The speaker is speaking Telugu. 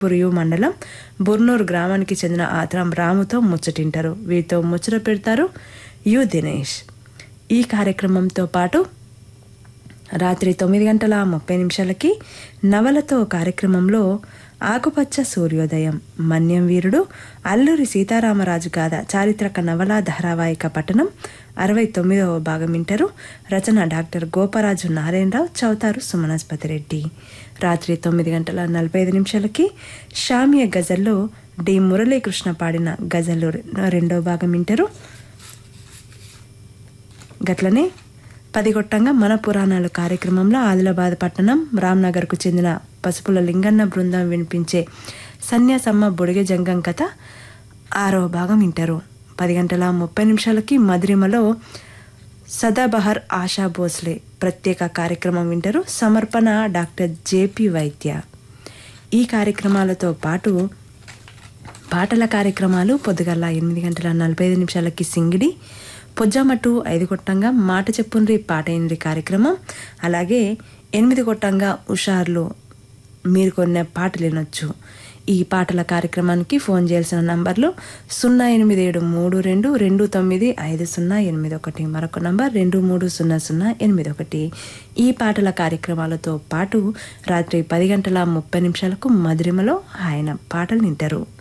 పురియు మండలం బుర్నూరు గ్రామానికి చెందిన ఆత్రం రాముతో ముచ్చటింటారు వీరితో ముచ్చట పెడతారు యు దినేష్ ఈ కార్యక్రమంతో పాటు రాత్రి తొమ్మిది గంటల ముప్పై నిమిషాలకి నవలతో కార్యక్రమంలో ఆకుపచ్చ సూర్యోదయం మన్యం వీరుడు అల్లూరి సీతారామరాజు గాథ చారిత్రక నవలా ధారావాహిక పఠనం అరవై తొమ్మిదవ భాగం వింటారు రచన డాక్టర్ గోపరాజు నారాయణరావు చౌతారు సుమనస్పతి రెడ్డి రాత్రి తొమ్మిది గంటల నలభై ఐదు నిమిషాలకి షామియ గజల్లో డి మురళీకృష్ణ పాడిన గజలు రెండో భాగం వింటారు గట్లనే పదిగొట్టంగా మన పురాణాలు కార్యక్రమంలో ఆదిలాబాద్ పట్టణం రామ్నగర్కు చెందిన పసుపుల లింగన్న బృందం వినిపించే సన్యాసమ్మ బుడిగ జంగం కథ ఆరో భాగం వింటారు పది గంటల ముప్పై నిమిషాలకి మధురిమలో సదాబహర్ ఆశా భోస్లే ప్రత్యేక కార్యక్రమం వింటారు సమర్పణ డాక్టర్ జేపీ వైద్య ఈ కార్యక్రమాలతో పాటు పాటల కార్యక్రమాలు పొద్దుగల ఎనిమిది గంటల నలభై ఐదు నిమిషాలకి సింగిడి పొజ్జామట్టు ఐదు కొట్టంగా మాట చెప్పుండ్రి పాట ఎనిమిది కార్యక్రమం అలాగే ఎనిమిది కొట్టంగా ఉషార్లు మీరు కొన్న పాటలు వినొచ్చు ఈ పాటల కార్యక్రమానికి ఫోన్ చేయాల్సిన నంబర్లు సున్నా ఎనిమిది ఏడు మూడు రెండు రెండు తొమ్మిది ఐదు సున్నా ఎనిమిది ఒకటి మరొక నంబర్ రెండు మూడు సున్నా సున్నా ఎనిమిది ఒకటి ఈ పాటల కార్యక్రమాలతో పాటు రాత్రి పది గంటల ముప్పై నిమిషాలకు మధురిమలో ఆయన పాటలు వింటారు